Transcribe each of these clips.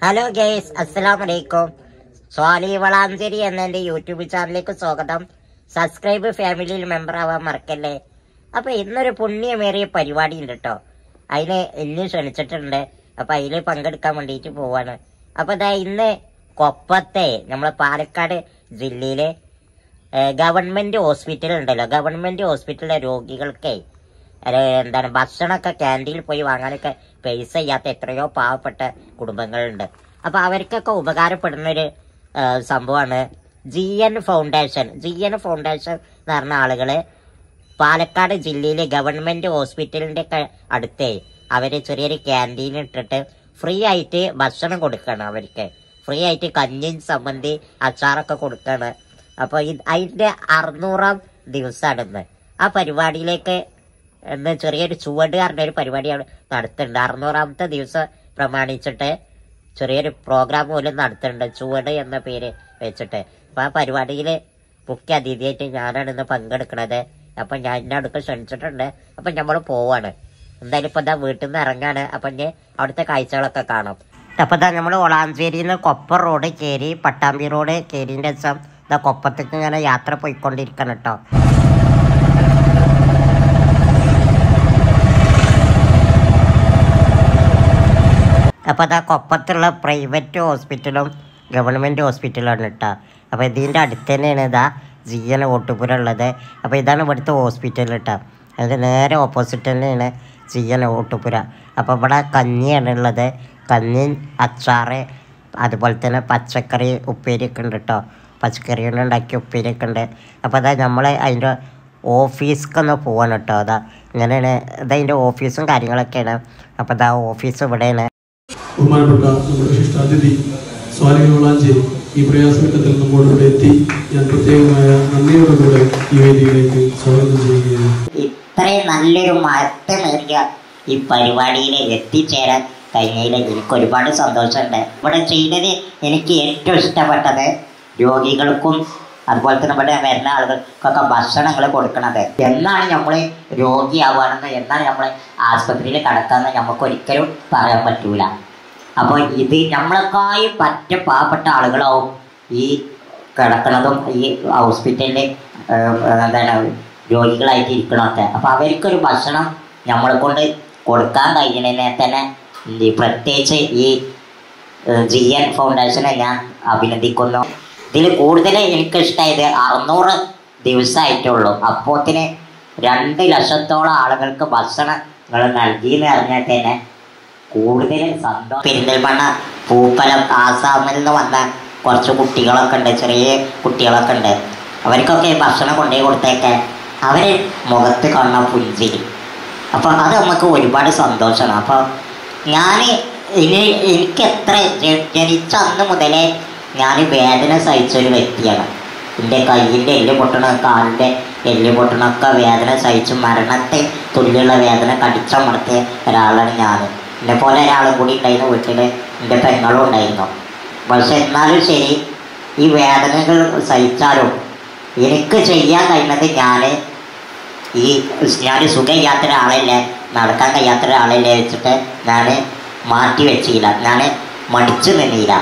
Hello guys അസ്സലാം വലൈക്കും സ്വാലി വളാഞ്ചേരി എന്ന എന്റെ യൂട്യൂബ് ചാനലിലേക്ക് സ്വാഗതം സബ്സ്ക്രൈബ് ഫാമിലിയിൽ മെമ്പർ ആവാൻ മറക്കല്ലേ അപ്പൊ ഇന്നൊരു പുണ്യമേറിയ പരിപാടി ഉണ്ട് കേട്ടോ അതിന് എന്നെ ക്ഷണിച്ചിട്ടുണ്ട് അപ്പൊ അതിൽ പങ്കെടുക്കാൻ വേണ്ടിയിട്ട് പോവാണ് അപ്പൊ ഇതാ ഇന്ന് കൊപ്പത്തെ നമ്മളെ പാലക്കാട് ജില്ലയിലെ ഏഹ്, ഗവൺമെന്റ് ഹോസ്പിറ്റൽ ഉണ്ടല്ലോ ഗവൺമെന്റ് ഹോസ്പിറ്റലിലെ രോഗികൾക്ക് അത് എന്താണ് ഭക്ഷണമൊക്കെ ക്യാൻറ്റീനിൽ പോയി വാങ്ങാനൊക്കെ പൈസ ഇല്ലാത്ത എത്രയോ പാവപ്പെട്ട കുടുംബങ്ങളുണ്ട് അപ്പൊ അവർക്കൊക്കെ ഉപകാരപ്പെടുന്ന ഒരു ഏഹ്, സംഭവമാണ് G N foundation G N foundation എന്ന് പറഞ്ഞ ആളുകള് പാലക്കാട് ജില്ലയിലെ ഗവൺമെന്റ് ഹോസ്പിറ്റലിന്റെ ഒക്കെ അടുത്തേ അവര് ചെറിയൊരു ക്യാൻറ്റീൻ ഇട്ടിട്ട് ഫ്രീ ആയിട്ട് ഭക്ഷണം കൊടുക്കണം അവർക്ക് ഫ്രീ ആയിട്ട് കഞ്ഞിയും സംബന്ധി അച്ചാറൊക്കെ കൊടുക്കാണ് അപ്പൊ ഇത് അതിന്റെ അറുന്നൂറാം ദിവസമാണ് ഇന്ന് ആ പരിപാടിയിലേക്ക് ഇന്ന് ചെറിയൊരു ചുവട് പറഞ്ഞ ഒരു പരിപാടിയാണ് നടത്തുന്നുണ്ട് അറുന്നൂറാമത്തെ ദിവസം പ്രമാണിച്ചിട്ട് ചെറിയൊരു പ്രോഗ്രാം പോലും നടത്തുന്നുണ്ട് ചുവട് എന്ന പേര് വെച്ചിട്ട് അപ്പൊ ആ പരിപാടിയിൽ മുഖ്യ അതിഥിയായിട്ട് ഞാനാണ് ഇന്ന് പങ്കെടുക്കുന്നത് അപ്പൊ ഞാൻ എന്നെ അടുത്ത് ക്ഷണിച്ചിട്ടുണ്ട് അപ്പൊ നമ്മൾ പോവാണ് എന്തായാലും ഇപ്പൊ എന്താ വീട്ടിൽ നിന്ന് ഇറങ്ങാണ് അപ്പൊ ഇനി അവിടുത്തെ കാഴ്ചകളൊക്കെ കാണാം അപ്പൊ ഇതാ നമ്മൾ ഒളാഞ്ചേരിയിൽ നിന്ന് കൊപ്പം റോഡ് കയറി പട്ടാമ്പി റോഡ് കയറിന്റെ ശേഷം ഇതാ കൊപ്പത്തേക്ക് ഇങ്ങനെ യാത്ര പോയിക്കൊണ്ടിരിക്കണം കേട്ടോ അപ്പോൾ അതാ കൊപ്പത്തുള്ള പ്രൈവറ്റ് ഹോസ്പിറ്റലും ഗവൺമെൻറ് ഹോസ്പിറ്റലാണ് കേട്ടോ അപ്പോൾ ഇതിൻ്റെ അടുത്ത് തന്നെയാണ് ഇതാ ജി എൻ ഓട്ടുപുര ഉള്ളത് അപ്പോൾ ഇതാണ് ഇവിടുത്തെ ഹോസ്പിറ്റൽ കേട്ടോ അതിൻ്റെ നേരെ ഓപ്പോസിറ്റ് തന്നെയാണ് ജി എൻ ഓട്ടുപുര അപ്പോൾ ഇവിടെ കഞ്ഞിയാണ് ഉള്ളത് കഞ്ഞി അച്ചാറ് അതുപോലെ തന്നെ പച്ചക്കറി ഉപ്പേരിയൊക്കെ ഉണ്ട് കേട്ടോ പച്ചക്കറി കൊണ്ട് ഉണ്ടാക്കിയ ഉപ്പേരിയൊക്കെ ഉണ്ട് അപ്പോൾ അതാ നമ്മൾ അതിൻ്റെ ഓഫീസിക്കൊന്ന് പോവാണ് കേട്ടോ അതാ ഇങ്ങനെയാണ് ഇതതിൻ്റെ ഓഫീസും കാര്യങ്ങളൊക്കെയാണ് അപ്പോൾ അതാ ഓഫീസ് ഇവിടെയാണ് ബഹുമാനപ്പെട്ട നമ്മുടെ വിശിഷ്ടാതിഥി സ്വാലിഹ് വളാഞ്ചേരി ഈ പ്രയാസഘട്ടത്തിൽ നമ്മോടുകൂടെ എത്തി ഞാൻ പ്രത്യേകമായ നന്ദിയോടുകൂടെ ഈ വേദിയിലേക്ക് സ്വാഗതം ചെയ്യുകയാണ് ഇത്രയും നല്ലൊരു മാറ്റമേറിയ ഈ പരിപാടിയിൽ എത്തിച്ചേരാൻ കഴിഞ്ഞതിൽ എനിക്ക് ഒരുപാട് സന്തോഷമുണ്ട് ഇവിടെ ചെയ്യുന്നത് എനിക്ക് ഏറ്റവും ഇഷ്ടപ്പെട്ടത് രോഗികൾക്കും അതുപോലെ തന്നെ ഇവിടെ വരുന്ന ആളുകൾക്കൊക്കെ ഭക്ഷണങ്ങൾ കൊടുക്കണത് എന്നാണ് നമ്മൾ രോഗിയാവുകയാണെന്ന് എന്നാണ് നമ്മൾ ആസ്പത്രിയിൽ കിടക്കാന്ന് നമുക്ക് ഒരിക്കലും പറയാൻ പറ്റൂല അപ്പോൾ ഇത് നമ്മളെക്കായി പറ്റ പാവപ്പെട്ട ആളുകളാവും ഈ കിടക്കണതും ഈ ഹോസ്പിറ്റലിൽ എന്താണ് രോഗികളായിട്ട് ഇരിക്കണമൊക്കെ അപ്പോൾ അവർക്കൊരു ഭക്ഷണം നമ്മളെ കൊണ്ട് കൊടുക്കാൻ കഴിയണതിനെ തന്നെ ഈ പ്രത്യേകിച്ച് ഈ ജി എൻ ഫൗണ്ടേഷനെ ഞാൻ അഭിനന്ദിക്കുന്നു ഇതിൽ കൂടുതൽ എനിക്ക് ഇഷ്ടമായത് അറുന്നൂറ് ദിവസമായിട്ടുള്ളൂ അപ്പോത്തിന് രണ്ട് ലക്ഷത്തോളം ആളുകൾക്ക് ഭക്ഷണങ്ങൾ നൽകി എന്ന് അറിഞ്ഞാൽ തന്നെ കൂടുതൽ സന്തോഷം പെരിന്തൽമണ്ണ പൂപ്പലം ആസാമിൽ നിന്ന് വന്ന കുറച്ച് കുട്ടികളൊക്കെ ഉണ്ട് ചെറിയ കുട്ടികളൊക്കെ ഉണ്ട് അവർക്കൊക്കെ ഈ ഭക്ഷണം കൊണ്ടുപോയി കൊടുത്തേക്കെ അവർ മുഖത്ത് കാണുന്ന പുഞ്ചിരി അപ്പോൾ അത് നമുക്ക് ഒരുപാട് സന്തോഷമാണ് അപ്പോൾ ഞാൻ ഇനി എനിക്ക് എത്ര ജ- ജനിച്ച അന്ന് മുതലേ ഞാൻ വേദന സഹിച്ച ഒരു വ്യക്തിയാണ് എൻ്റെ കയ്യിൻ്റെ എല്ല് പൊട്ടണ കാലിൻ്റെ എല്ല് പൊട്ടണൊക്കെ വേദന സഹിച്ച് മരണത്തെ തുല്യമുള്ള വേദന കടിച്ചമർത്തിയ ഒരാളാണ് ഞാൻ എന്നെ പോലെ ഒരാളും കൂടി ഉണ്ടായിരുന്നു വീട്ടിൽ എൻ്റെ പെങ്ങളും ഉണ്ടായിരുന്നു പക്ഷെ എന്നാലും ശരി ഈ വേദനകൾ സഹിച്ചാലും എനിക്ക് ചെയ്യാൻ കഴിയുന്നത് ഞാൻ ഈ ഞാൻ സുഖമില്ലാത്ത ഒരാളല്ലേ നടക്കാൻ കഴിയാത്ത ഒരാളല്ലേ വെച്ചിട്ട് ഞാൻ മാറ്റി വെച്ചില്ല ഞാൻ മടിച്ചു നിന്നില്ല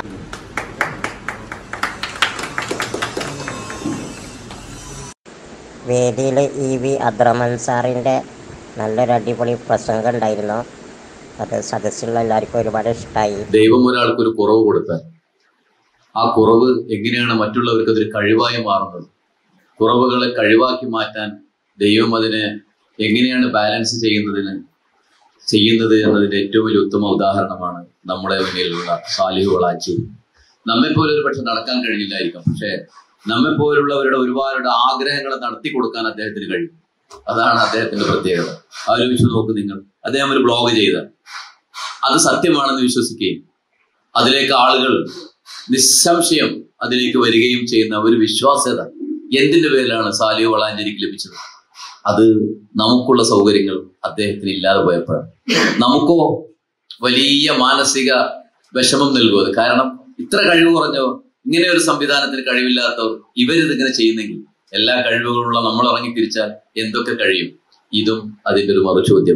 വേദിയിൽ ഇ വി അബ്രഹ്മൻ സാറിൻ്റെ നല്ലൊരു അടിപൊളി പ്രസംഗം ഉണ്ടായിരുന്നു അത് സദസ്സിലുള്ള എല്ലാവർക്കും ഒരുപാട് ഇഷ്ടമായി ദൈവം ഒരാൾക്ക് ഒരു കുറവ് കൊടുത്താൽ ആ കുറവ് എങ്ങനെയാണ് മറ്റുള്ളവർക്ക് അതൊരു കഴിവായി മാറുന്നത് കുറവുകളെ കഴിവാക്കി മാറ്റാൻ ദൈവം അതിനെ എങ്ങനെയാണ് ബാലൻസ് ചെയ്യുന്നതിന് ചെയ്യുന്നത് എന്നതിന്റെ ഏറ്റവും വലിയ ഉത്തമ ഉദാഹരണമാണ് നമ്മുടെ മുന്നിലുള്ള സാലിഹ് വളാച്ചേരി നമ്മെ പോലെ ഒരു പക്ഷെ നടക്കാൻ കഴിഞ്ഞില്ലായിരിക്കും പക്ഷെ നമ്മെ പോലുള്ളവരുടെ ഒരുപാട് ആഗ്രഹങ്ങളെ നടത്തി കൊടുക്കാൻ അദ്ദേഹത്തിന് കഴിയും അതാണ് അദ്ദേഹത്തിന്റെ പ്രത്യേകത ആലോചിച്ച് നോക്ക് നിങ്ങൾ അദ്ദേഹം ഒരു ബ്ലോഗ് ചെയ്ത അത് സത്യമാണെന്ന് വിശ്വസിക്കുകയും അതിലേക്ക് ആളുകൾ നിസ്സംശയം അതിലേക്ക് വരികയും ചെയ്യുന്ന ഒരു വിശ്വാസ്യത എന്തിന്റെ പേരിലാണ് സാലിയോ വളാഞ്ചേരിക്ക് ലഭിച്ചത് അത് നമുക്കുള്ള സൗകര്യങ്ങൾ അദ്ദേഹത്തിന് ഇല്ലാതെ പോയപ്പോഴാണ് നമുക്കോ വലിയ മാനസിക വിഷമം നൽകും അത് കാരണം ഇത്ര കഴിവ് കുറഞ്ഞോ ഇങ്ങനെ ഒരു സംവിധാനത്തിന് കഴിവില്ലാത്തവർ ഇവരിതിങ്ങനെ ചെയ്യുന്നെങ്കിൽ എല്ലാ കഴിവുകളുള്ള നമ്മൾ ഇറങ്ങി തിരിച്ചാൽ എന്തൊക്കെ കഴിയും ഇതും അതിന്റെ ഒരു മറുചോദ്യം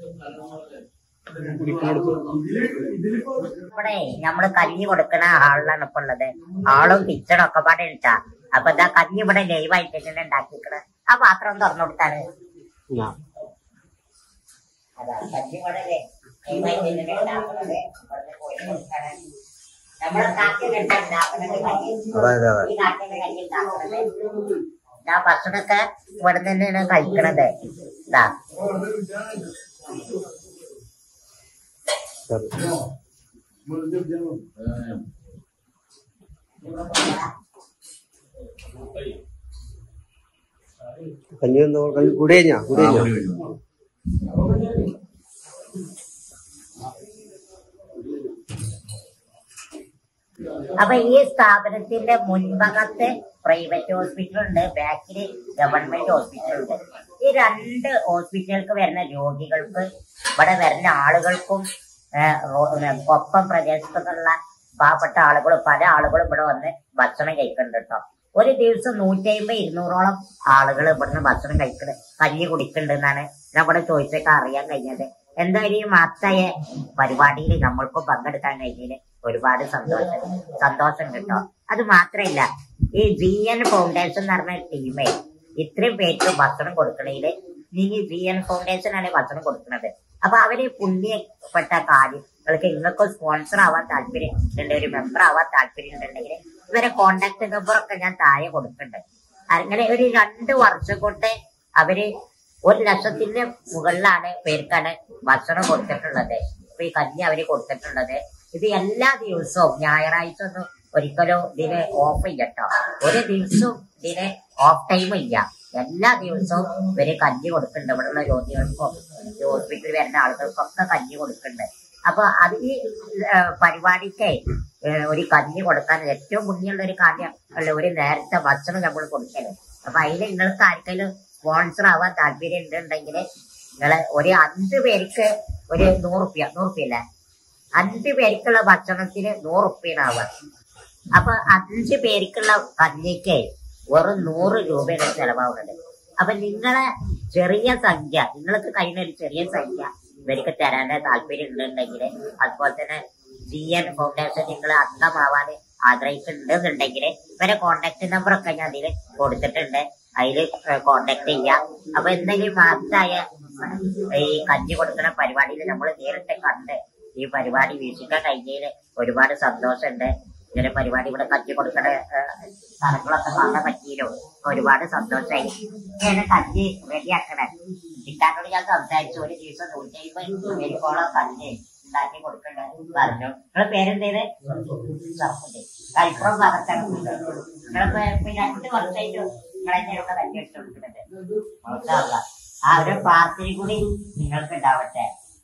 ഇവിടെ നമ്മള് കഞ്ഞി കൊടുക്കണ ആളിലാണ് ഇപ്പൊ ഉള്ളത് ആളും കിച്ചണും ഒക്കെ പാടെ ഉണ്ടാ അപ്പൊ ഇതാ കഞ്ഞി ഇവിടെ ലൈവായിട്ട് തന്നെ ഉണ്ടാക്കിക്കണ് ആ പാത്രം ഒന്ന് തുറന്നു കൊടുത്താണ് അതാ കഞ്ഞി ഇവിടെ ലൈവായിട്ട് തന്നെ ഉണ്ടാക്കുന്നത് ഇവിടുന്ന് കോഴി കൊടുക്കാണ് നമ്മളെ കാട്ടിൽ ഉണ്ടാക്കുന്നത് കഞ്ഞി ഈ നാട്ടിലെ കഞ്ഞി ഉണ്ടാക്കുന്നത് ഇതാ ഭക്ഷണമൊക്കെ ഇവിടെ തന്നെയാണ് കഴിക്കണത് ഇതാ കഞ്ഞി എന്തോ കുടി കഴിഞ്ഞാ കുടി കഴിഞ്ഞാ അപ്പൊ ഈ സ്ഥാപനത്തിന്റെ മുൻഭാഗത്ത് പ്രൈവറ്റ് ഹോസ്പിറ്റൽ ഉണ്ട് ബാക്കില് ഗവൺമെന്റ് ഹോസ്പിറ്റൽ ഉണ്ട് ഈ രണ്ട് ഹോസ്പിറ്റലുകൾക്ക് വരുന്ന രോഗികൾക്ക് ഇവിടെ വരുന്ന ആളുകൾക്കും ഏഹ്, റോ- ഏഹ്, കൊപ്പം പ്രദേശത്തുനിന്നുള്ള പാവപ്പെട്ട ആളുകൾ പല ആളുകളും ഇവിടെ വന്ന് ഭക്ഷണം കഴിക്കുന്നുണ്ട് കേട്ടോ ഒരു ദിവസം നൂറ്റി അമ്പത് ഇരുന്നൂറോളം ആളുകൾ ഇവിടുന്ന് ഭക്ഷണം കഴിക്കണ് കഞ്ഞി കുടിക്കുന്നുണ്ട് എന്നാണ് നമ്മുടെ ചോദിച്ചൊക്കെ അറിയാൻ കഴിഞ്ഞത് എന്തായാലും ഈ മഹത്തായ പരിപാടിയിൽ നമ്മൾക്കും പങ്കെടുക്കാൻ കഴിഞ്ഞതിൽ ഒരുപാട് സന്തോഷം സന്തോഷം കേട്ടോ അത് മാത്രമല്ല ഈ ജി എൻ ഫൗണ്ടേഷൻ എന്ന് പറഞ്ഞ ടീമേ ഇത്രയും പേർക്ക് ഭക്ഷണം കൊടുക്കണേല് നീ ജി എൻ ഫൗണ്ടേഷൻ ആണ് ഭക്ഷണം കൊടുക്കുന്നത് അപ്പൊ അവര് പുണ്യപ്പെട്ട കാര്യങ്ങൾക്ക് നിങ്ങൾക്ക് സ്പോൺസർ ആവാൻ താല്പര്യം ഉണ്ട് ഒരു മെമ്പർ ആവാൻ താല്പര്യം ഉണ്ടെങ്കിൽ ഇവരെ കോണ്ടാക്ട് നമ്പർ ഒക്കെ ഞാൻ താഴെ കൊടുക്കുന്നുണ്ട് അങ്ങനെ ഒരു രണ്ട് വർഷം കൊണ്ട് അവര് ഒരു ലക്ഷത്തിന്റെ മുകളിലാണ് പേർക്കാണ് ഭക്ഷണം കൊടുത്തിട്ടുള്ളത് ഇപ്പൊ ഈ കഞ്ഞി അവര് കൊടുത്തിട്ടുള്ളത് ഇത് എല്ലാ ദിവസവും ഞായറാഴ്ച ഒന്നും ഒരിക്കലും ഇതിന് ഓഫ് ചെയ്യട്ടോ ഒരു ദിവസവും ഇതിന് ഓഫ് ടൈം ഇല്ല എല്ലാ ദിവസവും ഇവര് കഞ്ഞി കൊടുക്കുന്നുണ്ട് ഇവിടെയുള്ള രോഗികൾക്കും ഈ ഹോസ്പിറ്റലിൽ വരുന്ന ആളുകൾക്കൊക്കെ കഞ്ഞി കൊടുക്കുന്നുണ്ട് അപ്പൊ അത് ഈ ഏഹ്, പരിപാടിക്ക് ഏഹ്, ഒരു കഞ്ഞി കൊടുക്കാൻ ഏറ്റവും മുന്നിലുള്ള ഒരു കാര്യം അല്ല ഒരു നേരത്തെ ഭക്ഷണം നമ്മൾ കൊടുക്കല് അപ്പൊ അതിൽ നിങ്ങൾക്ക് ആർക്കെങ്കിലും സ്പോൺസർ ആവാൻ താല്പര്യം ഉണ്ടെങ്കിൽ നിങ്ങള് ഒരു അഞ്ച് പേർക്ക് ഒരു നൂറുപ്യ നൂറുപ്യ അല്ലേ അഞ്ച് പേർക്കുള്ള ഭക്ഷണത്തിന് നൂറുപ്യനാവുക അപ്പൊ അഞ്ച് പേർക്കുള്ള കഞ്ഞിക്ക് വെറും നൂറ് രൂപയാണ് ചെലവാകുന്നത് അപ്പൊ നിങ്ങളെ ചെറിയ സംഖ്യ നിങ്ങൾക്ക് കഴിയുന്ന ഒരു ചെറിയ സംഖ്യ ഇവർക്ക് തരാൻ താല്പര്യം ഉണ്ടെങ്കിൽ അതുപോലെ തന്നെ ജി എൻ ഫൗണ്ടേഷൻ നിങ്ങൾ അംഗമാവാൻ ആഗ്രഹിക്കുന്നുണ്ടെന്നുണ്ടെങ്കിൽ ഇവരെ കോണ്ടാക്ട് നമ്പർ ഒക്കെ ഞാൻ അതിൽ കൊടുത്തിട്ടുണ്ട് അതിൽ കോണ്ടാക്ട് ചെയ്യാം അപ്പൊ എന്തെങ്കിലും മാസായ ഈ കഞ്ഞി കൊടുക്കുന്ന പരിപാടിയിൽ നമ്മൾ നേരിട്ട് കണ്ട് ഈ പരിപാടി വീക്ഷിക്കാൻ കഴിഞ്ഞതിൽ ഒരുപാട് സന്തോഷമുണ്ട് ഇങ്ങനെ പരിപാടി ഇവിടെ കഞ്ഞി കൊടുക്കണ ഏഹ്, സ്ഥലങ്ങളൊക്കെ കാണാൻ പറ്റിയല്ലോ ഒരുപാട് സന്തോഷമായി ഇങ്ങനെ കഞ്ഞി റെഡിയാക്കണേ ഇക്കാനോട് ഞാൻ സംസാരിച്ചു ഒരു ദിവസം നൂറ്റി അമ്പത് പേരുമ്പോളം കഞ്ഞി ഉണ്ടാക്കി കൊടുക്കണ്ടേ പറഞ്ഞു നിങ്ങളെ പേരെന്തേത് കൈപ്പുറം ഭാഗത്താണ് നിങ്ങളിപ്പോ ഇപ്പൊ രണ്ട് വർഷമായിട്ട് നിങ്ങളെ ഇവിടെ കഞ്ഞി വെച്ച് കൊടുക്കുന്നത് മാഷാഅല്ലാ. ആ ഒരു പ്രാർത്ഥന കൂടി നിങ്ങൾക്ക് ഉണ്ടാവട്ടെ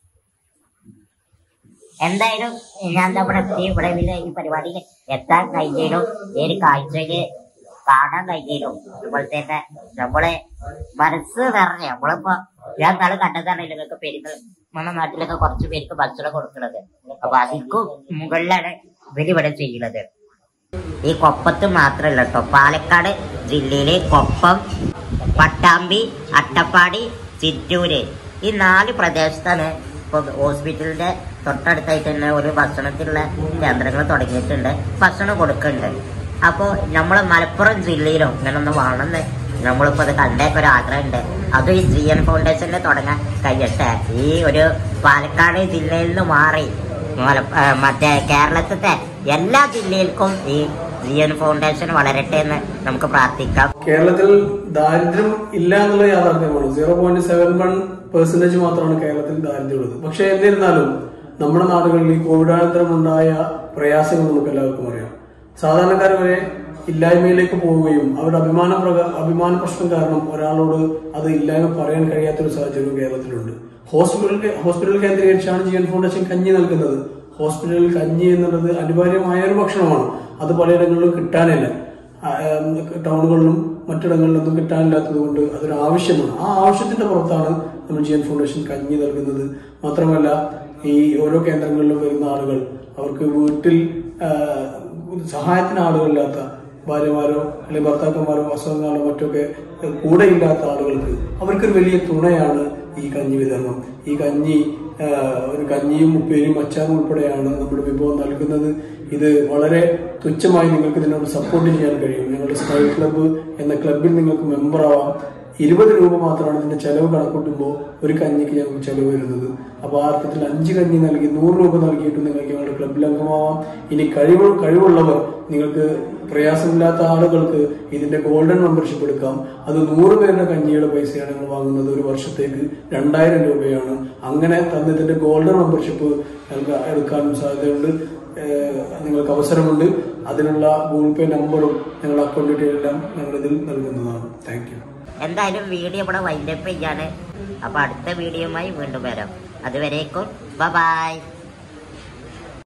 എന്തായാലും ഞാൻ ദാ ഇവിടെ എത്തി ഇവിടെ പിന്നെ ഈ പരിപാടിയിൽ എത്താൻ കഴിഞ്ഞാലും ഈ ഒരു കാഴ്ചയില് കാണാൻ കഴിഞ്ഞാലും അതുപോലെ തന്നെ നമ്മളെ മനസ്സ് നിറഞ്ഞ നമ്മളിപ്പോ ഞാൻ നാളെ കണ്ടതാണ് നിങ്ങൾക്ക് പെരുങ്ങൾ നമ്മുടെ നാട്ടിലൊക്കെ കുറച്ച് പേർക്ക് ഭക്ഷണം കൊടുക്കുന്നത് അപ്പൊ അതിക്കും മുകളിലാണ് ഇവര് ഇവിടെ ചെയ്യുന്നത് ഈ കൊപ്പത്ത് മാത്രമല്ല കേട്ടോ പാലക്കാട് ജില്ലയിലെ കൊപ്പം പട്ടാമ്പി അട്ടപ്പാടി ചിറ്റൂര് ഈ നാല് പ്രദേശത്താണ് ഇപ്പൊ ഹോസ്പിറ്റലിന്റെ തൊട്ടടുത്തായിട്ട് തന്നെ ഒരു ഭക്ഷണത്തിനുള്ള കേന്ദ്രങ്ങൾ തുടങ്ങിയിട്ടുണ്ട് ഭക്ഷണം കൊടുക്കുന്നുണ്ട് അപ്പോൾ നമ്മളെ മലപ്പുറം ജില്ലയിലും ഇങ്ങനെ ഒന്ന് വേണമെന്ന് നമ്മളിപ്പോ അത് കണ്ടേക്ക് ഒരു ആഗ്രഹമുണ്ട് അത് ഈ ജി എൻ ഫൗണ്ടേഷനിൽ തുടങ്ങാൻ കഴിയട്ടെ ഈ ഒരു പാലക്കാട് ജില്ലയിൽ നിന്ന് മാറി മല- ആ, മറ്റേ കേരളത്തിലെ എല്ലാ ജില്ലയിൽക്കും ഈ ജി എൻ ഫൗണ്ടേഷൻ വളരട്ടെ എന്ന് നമുക്ക് പ്രാർത്ഥിക്കാം കേരളത്തിൽ ദാരിദ്ര്യം ഇല്ല എന്നുള്ള യാഥാർത്ഥ്യമാണ് zero point seven one percentage മാത്രമാണ് കേരളത്തിൽ ദാരിദ്ര്യമുള്ളത് പക്ഷെ എന്നിരുന്നാലും നമ്മുടെ നാടുകളിൽ ഈ കോവിഡാനന്തരം ഉണ്ടായ പ്രയാസങ്ങൾ നമുക്ക് എല്ലാവർക്കും അറിയാം സാധാരണക്കാർ വരെ ഇല്ലായ്മയിലേക്ക് പോവുകയും അവരുടെ അഭിമാന പ്രക- അഭിമാന പ്രശ്നം കാരണം ഒരാളോട് അത് ഇല്ലായ്മ പറയാൻ കഴിയാത്തൊരു സാഹചര്യം കേരളത്തിലുണ്ട് ഹോസ്പിറ്റൽ ഹോസ്പിറ്റൽ കേന്ദ്രീകരിച്ചാണ് ജി എൻ ഫൗണ്ടേഷൻ കഞ്ഞി നൽകുന്നത് ഹോസ്പിറ്റലിൽ കഞ്ഞി എന്നുള്ളത് അനിവാര്യമായ ഒരു ഭക്ഷണമാണ് അത് പലയിടങ്ങളിലും കിട്ടാനില്ല ആ, ഉം, ടൗണുകളിലും മറ്റിടങ്ങളിലൊന്നും കിട്ടാനില്ലാത്തത് കൊണ്ട് അതൊരു ആവശ്യമാണ് ആ ആവശ്യത്തിന്റെ പുറത്താണ് നമ്മൾ ജി എൻ ഫൗണ്ടേഷൻ കഞ്ഞി നൽകുന്നത് മാത്രമല്ല ഈ ഓരോ കേന്ദ്രങ്ങളിലും വരുന്ന ആളുകൾ അവർക്ക് വീട്ടിൽ ആ, സഹായത്തിന് ആളുകളില്ലാത്ത ഭാര്യമാരോ അല്ലെങ്കിൽ ഭർത്താക്കന്മാരോ അസുഖങ്ങളോ മറ്റൊക്കെ കൂടെ ഇല്ലാത്ത ആളുകൾക്ക് അവർക്കൊരു വലിയ തുണയാണ് ഈ കഞ്ഞി വിതരണം ഈ കഞ്ഞി ആ, ഒരു കഞ്ഞിയും ഉപ്പേരിയും അച്ചാറും ഉൾപ്പെടെയാണ് നമ്മുടെ വിഭവം നൽകുന്നത് ഇത് വളരെ തുച്ഛമായി നിങ്ങൾക്ക് ഇതിനോട് സപ്പോർട്ട് ചെയ്യാൻ കഴിയും ഞങ്ങളുടെ സ്മൈൽ ക്ലബ്ബ് എന്ന ക്ലബിൽ നിങ്ങൾക്ക് മെമ്പർ ആവാം ഇരുപത് രൂപ മാത്രമാണ് ഇതിന്റെ ചെലവ് കണക്കൂട്ടുമ്പോൾ ഒരു കഞ്ഞിക്ക് ഞങ്ങൾക്ക് ചെലവ് വരുന്നത് അപ്പോൾ ആ അർത്ഥത്തിൽ അഞ്ച് കഞ്ഞി നൽകി നൂറ് രൂപ നൽകിയിട്ട് നിങ്ങൾക്ക് ഞങ്ങളുടെ ക്ലബിൽ അംഗമാവാം ഇനി കഴിവ് കഴിവുള്ളവർ നിങ്ങൾക്ക് പ്രയാസമില്ലാത്ത ആളുകൾക്ക് ഇതിന്റെ ഗോൾഡൻ മെമ്പർഷിപ്പ് എടുക്കാം അത് നൂറ് പേരുടെ കഞ്ഞിയുടെ പൈസയാണ് ഞങ്ങൾ വാങ്ങുന്നത് ഒരു വർഷത്തേക്ക് രണ്ടായിരം രൂപയാണ് അങ്ങനെ തന്നെ ഇതിന്റെ ഗോൾഡൻ മെമ്പർഷിപ്പ് നൽകാൻ എടുക്കാനും സാധ്യതയുണ്ട് ഏഹ് നിങ്ങൾക്ക് അവസരമുണ്ട് അതിനുള്ള ഗൂഗിൾ പേ നമ്പറും ഞങ്ങളുടെ അക്കൗണ്ട് ഡീറ്റെയിൽ എല്ലാം ഞങ്ങൾ ഇതിൽ നൽകുന്നതാണ് താങ്ക് യു എന്തായാലും വീഡിയോ ഇവിടെ വൈൻഡപ്പ് ചെയ്യാണ് അപ്പൊ അടുത്ത വീഡിയോയുമായി വീണ്ടും വരാം അതുവരേക്കും ബൈ